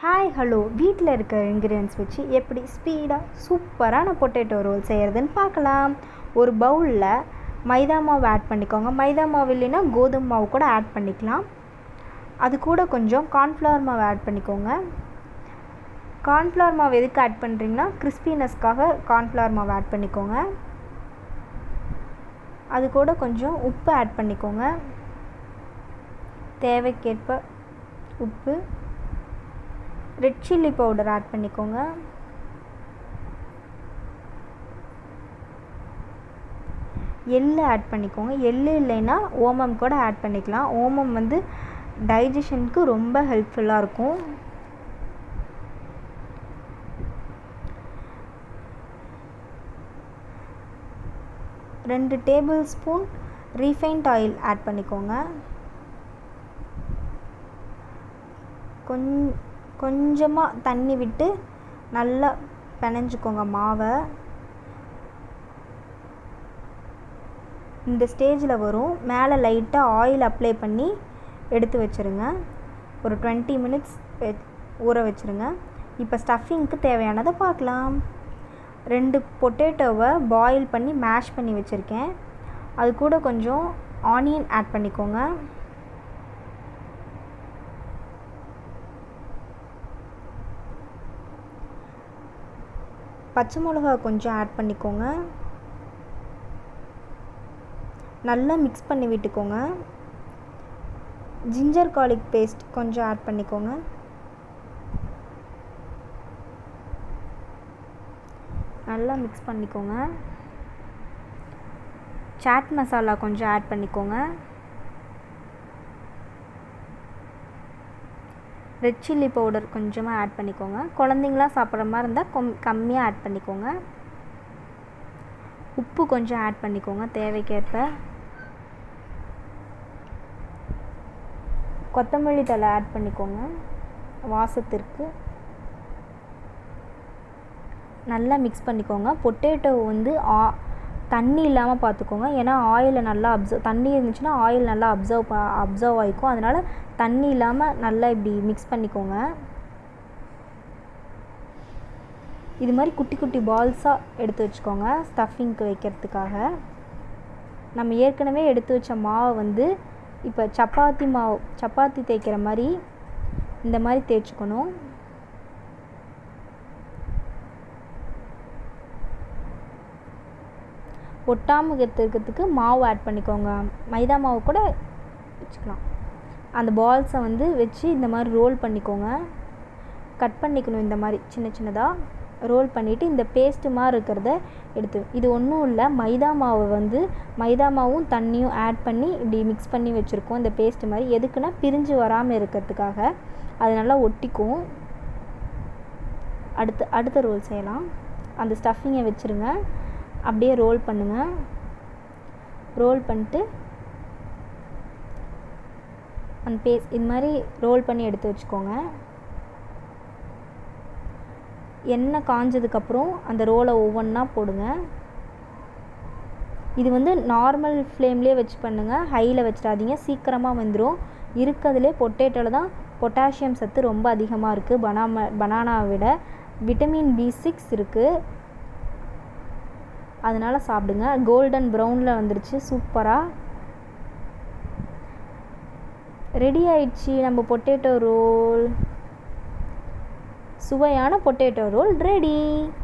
hi hello வீட்டில் இருக்கிற ingredients வச்சு எப்படி ஸ்பீடாக சூப்பரான பொட்டேட்டோ ரோல் செய்கிறதுன்னு பார்க்கலாம் ஒரு பவுலில் மைதா மாவு ஆட் பண்ணிக்கோங்க மைதா மாவு இல்லைன்னா கோதுமை மாவு கூட ஆட் பண்ணிக்கலாம் அது கூட கொஞ்சம் கார்ன்ஃப்ளவர் மாவு ஆட் பண்ணிக்கோங்க கார்ன்ஃப்ளவர் மாவு எதுக்கு ஆட் பண்ணுறீங்கன்னா கிறிஸ்பினஸ்க்காக கார்ன்ஃப்ளவர் மாவு ஆட் பண்ணிக்கோங்க அது கூட கொஞ்சம் உப்பு ஆட் பண்ணிக்கோங்க தேவைக்கேற்ப உப்பு ரெட் சில்லி பவுடர் ஆட் பண்ணிக்கோங்க எள்ளு ஆட் பண்ணிக்கோங்க எள்ளு இல்லைன்னா ஓமம் கூட ஆட் பண்ணிக்கலாம் ஓமம் வந்து டைஜஷனுக்கு ரொம்ப ஹெல்ப்ஃபுல்லாக இருக்கும் ரெண்டு tablespoon refined oil add பண்ணிக்கோங்க கொஞ் கொஞ்சமாக தண்ணி விட்டு நல்லா பிணைஞ்சிக்கோங்க மாவை இந்த ஸ்டேஜில் வரும் மேலே லைட்டாக ஆயில் அப்ளை பண்ணி எடுத்து வச்சுருங்க ஒரு டுவெண்ட்டி மினிட்ஸ் ஊற வச்சுருங்க இப்போ ஸ்டஃபிங்க்கு தேவையானதை பார்க்கலாம் ரெண்டு பொட்டேட்டோவை பாயில் பண்ணி மேஷ் பண்ணி வச்சுருக்கேன் அது கூட கொஞ்சம் ஆனியன் ஆட் பண்ணிக்கோங்க பச்சை மிளகா கொஞ்சம் ஆட் பண்ணிக்கோங்க நல்லா மிக்ஸ் பண்ணி விட்டுக்கோங்க ஜிஞ்சர் கார்லிக் பேஸ்ட் கொஞ்சம் ஆட் பண்ணிக்கோங்க நல்லா மிக்ஸ் பண்ணிக்கோங்க சாட் மசாலா கொஞ்சம் ஆட் பண்ணிக்கோங்க ரெட் சில்லி பவுடர் கொஞ்சமாக ஆட் பண்ணிக்கோங்க குழந்தைங்களாம் சாப்பிட்ற மாதிரி இருந்தால் கொம் கம்மியாக ஆட் பண்ணிக்கோங்க உப்பு கொஞ்சம் ஆட் பண்ணிக்கோங்க தேவைக்கேற்ப கொத்தமல்லி தழை ஆட் பண்ணிக்கோங்க வாசத்திற்கு நல்லா மிக்ஸ் பண்ணிக்கோங்க பொட்டேட்டோ வந்து ஆ தண்ணி இல்லாமல் பார்த்துக்கோங்க ஏன்னா ஆயிலை நல்லா அப்சர்வ் தண்ணி இருந்துச்சுன்னா ஆயில் நல்லா அப்சர்வ் ப அப்சர்வ் ஆகிக்கும் அதனால் தண்ணி இல்லாமல் நல்லா இப்படி மிக்ஸ் பண்ணிக்கோங்க இது மாதிரி குட்டி குட்டி பால்ஸாக எடுத்து வச்சுக்கோங்க ஸ்டஃபிங்க்கு வைக்கிறதுக்காக நம்ம ஏற்கனவே எடுத்து வச்ச மாவை வந்து இப்போ சப்பாத்தி மாவு சப்பாத்தி தேய்க்கிற மாதிரி இந்த மாதிரி தேய்ச்சிக்கணும் ஒட்டாமல் இருக்கிறதுக்கு மாவு ஆட் பண்ணிக்கோங்க மைதா மாவு கூட வச்சுக்கலாம் அந்த பால்ஸை வந்து வச்சு இந்த மாதிரி ரோல் பண்ணிக்கோங்க கட் பண்ணிக்கணும் இந்த மாதிரி சின்ன சின்னதாக ரோல் பண்ணிவிட்டு இந்த பேஸ்ட்டு மாதிரி இருக்கிறத எடுத்து இது ஒன்றும் இல்லை மைதா மாவை வந்து மைதா மாவும் தண்ணியும் ஆட் பண்ணி இப்படி மிக்ஸ் பண்ணி வச்சுருக்கோம் இந்த பேஸ்ட்டு மாதிரி எதுக்குன்னா பிரிஞ்சு வராமல் இருக்கிறதுக்காக அது நல்லா ஒட்டிக்கும் அடுத்து அடுத்த ரோல் செய்யலாம் அந்த ஸ்டஃபிங்கை வச்சுருங்க அப்படியே ரோல் பண்ணுங்கள் ரோல் பண்ணிட்டு அந்த பேஸ் இது மாதிரி ரோல் பண்ணி எடுத்து வச்சுக்கோங்க எண்ணெய் காஞ்சதுக்கப்புறம் அந்த ரோலை ஒவ்வொன்றா போடுங்க இது வந்து நார்மல் ஃப்ளேம்லேயே வச்சு பண்ணுங்கள் ஹையில் வச்சிடாதீங்க சீக்கிரமாக வந்துடும் இருக்கிறதுலே பொட்டேட்டோவில் தான் பொட்டாசியம் சத்து ரொம்ப அதிகமாக இருக்குது பனாம பனானாவை விட விட்டமின் பி சிக்ஸ் இருக்குது அதனால் சாப்பிடுங்க கோல்டன் ப்ரௌனில் வந்துருச்சு சூப்பராக ரெடி ஆயிடுச்சு நம்ம பொட்டேட்டோ ரோல் சுவையான பொட்டேட்டோ ரோல் ரெடி